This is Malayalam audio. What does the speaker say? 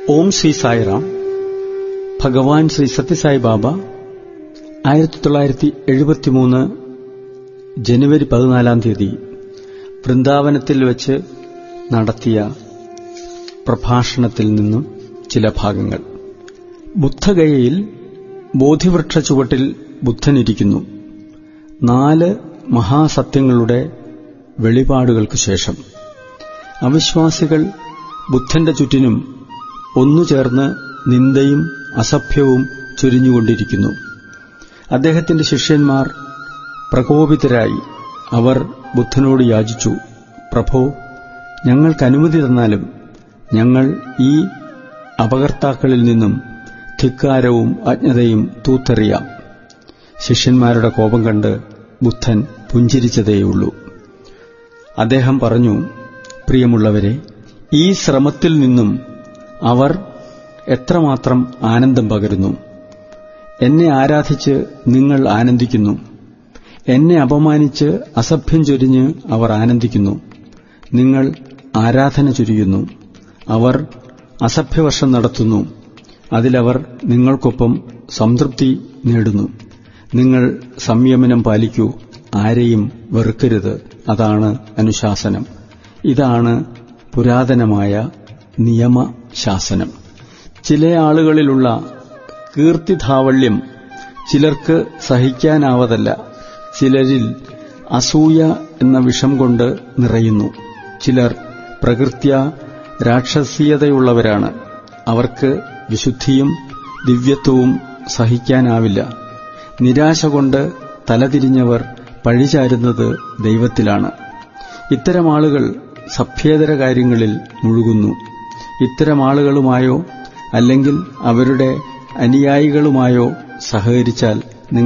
ഓം ശ്രീ സായിറാം ഭഗവാൻ ശ്രീ സത്യസായി ബാബ ആയിരത്തി തൊള്ളായിരത്തി എഴുപത്തിമൂന്ന് ജനുവരി പതിനാലാം തീയതി വൃന്ദാവനത്തിൽ വെച്ച് നടത്തിയ പ്രഭാഷണത്തിൽ നിന്നും ചില ഭാഗങ്ങൾ ബുദ്ധഗയയിൽ ബോധിവൃക്ഷ ചുവട്ടിൽ ബുദ്ധനിരിക്കുന്നു നാല് മഹാസത്യങ്ങളുടെ വെളിപാടുകൾക്ക് ശേഷം അവിശ്വാസികൾ ബുദ്ധന്റെ ചുറ്റിനും ഒന്നുചേർന്ന് നിന്ദയും അസഭ്യവും ചൊരിഞ്ഞുകൊണ്ടിരിക്കുന്നു അദ്ദേഹത്തിന്റെ ശിഷ്യന്മാർ പ്രകോപിതരായി അവർ ബുദ്ധനോട് യാചിച്ചു പ്രഭോ ഞങ്ങൾക്ക് അനുമതി തന്നാലും ഞങ്ങൾ ഈ അപകർത്താക്കളിൽ നിന്നും ധിക്കാരവും അജ്ഞതയും തൂത്തെറിയാം ശിഷ്യന്മാരുടെ കോപം കണ്ട് ബുദ്ധൻ പുഞ്ചിരിച്ചതേയുള്ളൂ അദ്ദേഹം പറഞ്ഞു പ്രിയമുള്ളവരെ ഈ ശ്രമത്തിൽ നിന്നും അവർ എത്രമാത്രം ആനന്ദം പകരുന്നു എന്നെ ആരാധിച്ച് നിങ്ങൾ ആനന്ദിക്കുന്നു എന്നെ അപമാനിച്ച് അസഭ്യം ചൊരിഞ്ഞ് അവർ ആനന്ദിക്കുന്നു നിങ്ങൾ ആരാധന ചൊരിയുന്നു അവർ അസഭ്യവർഷം നടത്തുന്നു അതിലവർ നിങ്ങൾക്കൊപ്പം സംതൃപ്തി നേടുന്നു നിങ്ങൾ സംയമനം പാലിക്കൂ ആരെയും വെറുക്കരുത് അതാണ് അനുശാസനം ഇതാണ് പുരാതനമായ നിയമശാസനം ചില ആളുകളിലുള്ള കീർത്തിധാവള്യം ചിലർക്ക് സഹിക്കാനാവതല്ല ചിലരിൽ അസൂയ എന്ന വിഷം കൊണ്ട് നിറയുന്നു ചിലർ പ്രകൃത്യ രാക്ഷസീയതയുള്ളവരാണ് അവർക്ക് വിശുദ്ധിയും ദിവ്യത്വവും സഹിക്കാനാവില്ല നിരാശ കൊണ്ട് തലതിരിഞ്ഞവർ പഴിചാരുന്നത് ദൈവത്തിലാണ് ഇത്തരം ആളുകൾ സഭ്യേതര കാര്യങ്ങളിൽ മുഴുകുന്നു ഇത്തരം ആളുകളുമായോ അല്ലെങ്കിൽ അവരുടെ അനുയായികളുമായോ സഹകരിച്ചാൽ